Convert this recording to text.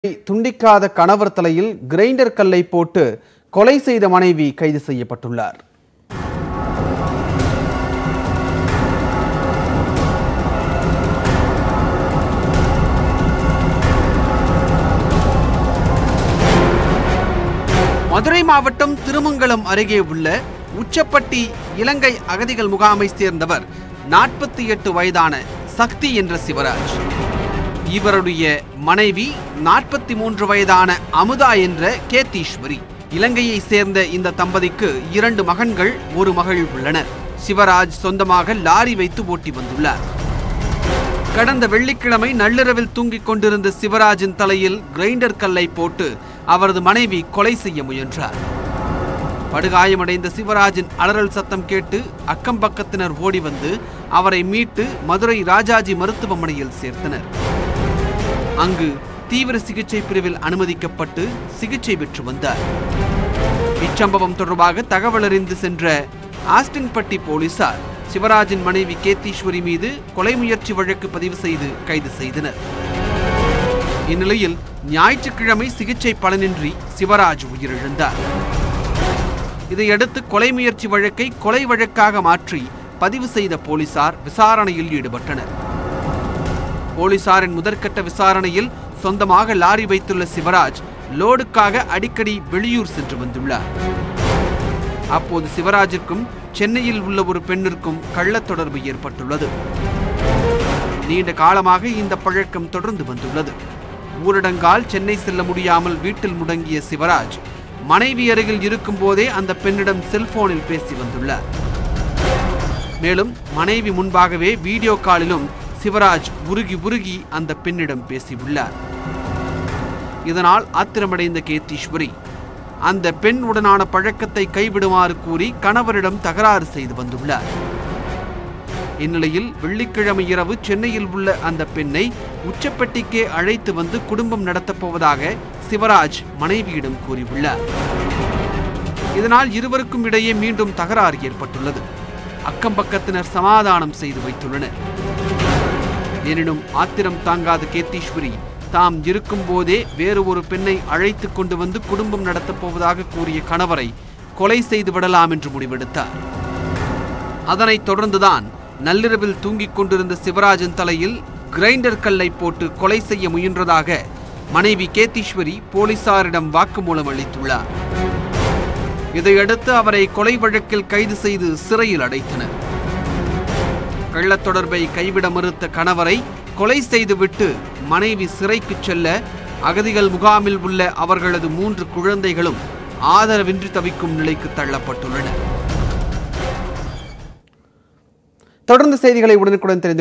துண்டிக்காத கணவர் தலையில் கிரைண்டர் கல்லை போட்டு கொலை செய்த மனைவி கைது செய்யப்பட்டுள்ளார் மதுரை மாவட்டம் திருமங்கலம் அருகே உள்ள உச்சப்பட்டி இலங்கை அகதிகள் முகாமை சேர்ந்தவர் நாற்பத்தி எட்டு வயதான சக்தி என்ற சிவராஜ் இவருடைய மனைவி நாற்பத்தி மூன்று வயதான அமுதா என்ற கேத்தீஸ்வரி இலங்கையை சேர்ந்த இந்த தம்பதிக்கு இரண்டு மகன்கள் ஒரு மகள் உள்ளனர் சிவராஜ் சொந்தமாக லாரி வைத்து ஓட்டி வந்துள்ளார் கடந்த வெள்ளிக்கிழமை நள்ளிரவில் தூங்கிக் கொண்டிருந்த சிவராஜின் தலையில் கிரைண்டர் கல்லை போட்டு அவரது மனைவி கொலை செய்ய முயன்றார் படுகாயமடைந்த சிவராஜின் அலறல் சத்தம் கேட்டு அக்கம் பக்கத்தினர் ஓடி வந்து அவரை மீட்டு மதுரை ராஜாஜி மருத்துவமனையில் சேர்த்தனர் அங்கு தீவிர சிகிச்சை பிரிவில் அனுமதிக்கப்பட்டு சிகிச்சை பெற்று வந்தார் இச்சம்பவம் தொடர்பாக தகவல் அறிந்து சென்ற ஆஸ்டின்பட்டி போலீசார் சிவராஜின் மனைவி கேத்தீஸ்வரி மீது கொலை முயற்சி வழக்கு பதிவு செய்து கைது செய்தனர் இந்நிலையில் ஞாயிற்றுக்கிழமை சிகிச்சை பலனின்றி சிவராஜ் உயிரிழந்தார் இதையடுத்து கொலை முயற்சி வழக்கை கொலை வழக்காக மாற்றி பதிவு செய்த போலீசார் விசாரணையில் ஈடுபட்டனர் போலீசாரின் முதற்கட்ட விசாரணையில் சொந்தமாக லாரி வைத்துள்ள சிவராஜ் லோடுக்காக அடிக்கடி வெளியூர் சென்று வந்துள்ளார் அப்போது சிவராஜிற்கும் சென்னையில் உள்ள ஒரு பெண்ணிற்கும் கள்ளத் தொடர்பு ஏற்பட்டுள்ளது நீண்ட காலமாக இந்த பழக்கம் தொடர்ந்து வந்துள்ளது ஊரடங்கால் சென்னை செல்ல முடியாமல் வீட்டில் முடங்கிய சிவராஜ் மனைவி அருகில் இருக்கும் போதே அந்த பெண்ணிடம் செல்போனில் பேசி வந்துள்ளார் மேலும் மனைவி முன்பாகவே வீடியோ காலிலும் சிவராஜ் உருகி உருகி அந்த பெண்ணிடம் பேசியுள்ளார் இதனால் ஆத்திரமடைந்த கேத்தீஸ்வரி அந்த பெண் உடனான பழக்கத்தை கைவிடுமாறு கூறி கணவரிடம் தகராறு செய்து வந்துள்ளார் இந்நிலையில் வெள்ளிக்கிழமை இரவு சென்னையில் உள்ள அந்த பெண்ணை உச்சப்பட்டிக்கே அழைத்து வந்து குடும்பம் நடத்தப் போவதாக சிவராஜ் மனைவியிடம் கூறியுள்ளார் இதனால் இருவருக்கும் இடையே மீண்டும் தகராறு ஏற்பட்டுள்ளது அக்கம் பக்கத்தினர் சமாதானம் செய்து வைத்துள்ளனர் எனினும் ஆத்திரம் தாங்காத கேத்தீஸ்வரி தாம் இருக்கும் போதே வேறு ஒரு பெண்ணை அழைத்து கொண்டு வந்து குடும்பம் நடத்தப் போவதாக கூறிய கணவரை கொலை செய்து விடலாம் என்று முடிவெடுத்தார் அதனைத் தொடர்ந்துதான் நள்ளிரவில் தூங்கிக் கொண்டிருந்த சிவராஜன் தலையில் கிரைண்டர் கல்லை போட்டு கொலை செய்ய முயன்றதாக மனைவி கேத்தீஸ்வரி போலீசாரிடம் வாக்குமூலம் அளித்துள்ளார் இதையடுத்து அவரை கொலை வழக்கில் கைது செய்து சிறையில் அடைத்தனர் கள்ளத் தொடர்பை கைவிட மறுத்த கணவரை கொலை செய்துவிட்டு மனைவி சிறைக்கு செல்ல அகதிகள் முகாமில் உள்ள அவர்களது மூன்று குழந்தைகளும் ஆதரவின்றி தவிக்கும் நிலைக்கு தள்ளப்பட்டுள்ளனர் தொடர்ந்து செய்திகளை உடனுக்குடன் தெரிந்து